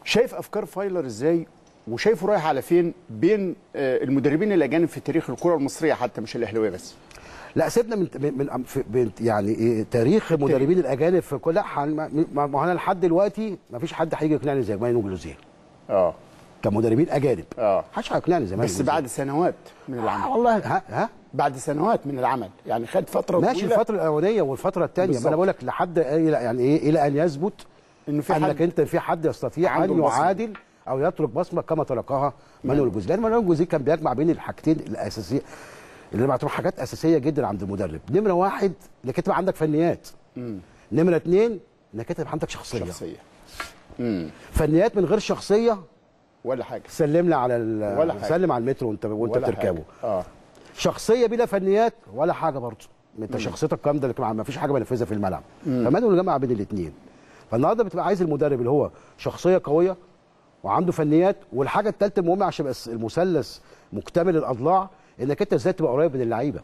شايف افكار فايلر ازاي وشايفه رايح على فين بين آه، المدربين الاجانب في تاريخ الكره المصريه حتى مش الاهلاويه بس لا سيبنا من من, من في- من يعني إيه تاريخ المدربين الاجانب في كل لا حن- ما ما- ما هو انا لحد دلوقتي ما فيش حد هيجي يقنعني زي مانو جلوزيه اه كمدربين اجانب اه محدش هيقنعني زي مانو بس جلوزيه. بعد سنوات من آه العمل والله ها ها بعد سنوات من العمل يعني خد فتره ماشي طويلة الفتره الاولانيه والفتره الثانيه ما بالظبط. انا بقول لك لحد إلى يعني ايه الى ان يثبت انه في انك حد انت في حد يستطيع عنده ان البصمة. يعادل او يترك بصمه كما تركها مانويل الجوزي لان مانويل الجوزي كان بيجمع بين الحاجتين الاساسيه اللي بعتبرهم حاجات اساسيه جدا عند المدرب نمره واحد انك انت يبقى عندك فنيات نمره اثنين انك انت يبقى عندك شخصيه, شخصيه امم فنيات من غير شخصيه ولا حاجه سلم لي على ال- ولا حاجة. سلم على المترو وانت وانت ولا بتركبه حاجة. اه شخصيه بلا فنيات ولا حاجه برضه انت شخصيتك جامده لكن ما فيش حاجه بنفذها في الملعب فمانويل جمع بين الاثنين فالنهارده بتبقى عايز المدرب اللي هو شخصيه قويه وعنده فنيات والحاجه الثالثه المهمه عشان يبقى المثلث مكتمل الاضلاع انك انت ازاي تبقى قريب من اللعيبه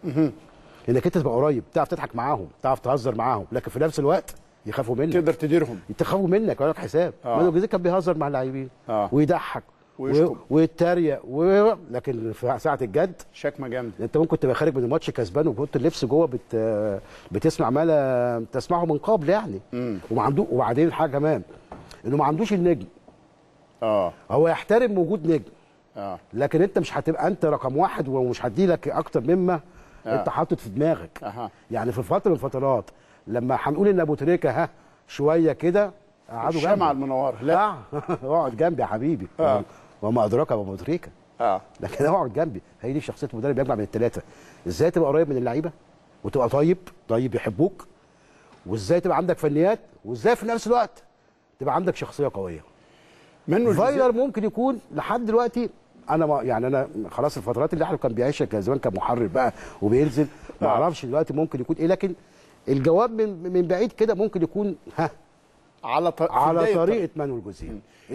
انك انت تبقى قريب تعرف تضحك معاهم تعرف تهزر معاهم لكن في نفس الوقت يخافوا منك تقدر تديرهم يتخافوا منك ويقول لك حساب آه. مانو جوزيه كان بيهزر مع اللاعبين آه. ويضحك ويشكم. و- ويتريق و... لكن في ساعه الجد شكمه جامده انت ممكن تبقى خارج من الماتش كسبان وكنت اللبس جوه بت... بتسمع ما لا تسمعه من قبل يعني وما عنده وبعدين الحاجه كمان انه ما عندوش النجم اه هو يحترم وجود نجم اه لكن انت مش هتبقى انت رقم واحد ومش هدي لك اكتر مما آه. انت حاطط في دماغك اها يعني في فتره من الفترات لما هنقول ان ابو تريكه ها شويه كده قعدوا الشمعه جنبي المنوره لا لا اقعد جنبي يا حبيبي آه. وما ادراك ابو تريكه اه لكن اقعد جنبي هي دي شخصيه المدرب يجمع من الثلاثه ازاي تبقى قريب من اللعيبه وتبقى طيب طيب يحبوك وازاي تبقى عندك فنيات وازاي في نفس الوقت تبقى عندك شخصيه قويه منه فايلر ممكن يكون لحد دلوقتي انا ما يعني انا خلاص الفترات اللي احنا كان بيعيشها كان زمان كان محرر بقى وبينزل ما آه. اعرفش دلوقتي ممكن يكون ايه لكن الجواب من من بعيد كده ممكن يكون ها على ط... في على بداية طريقه مانويل جوزيه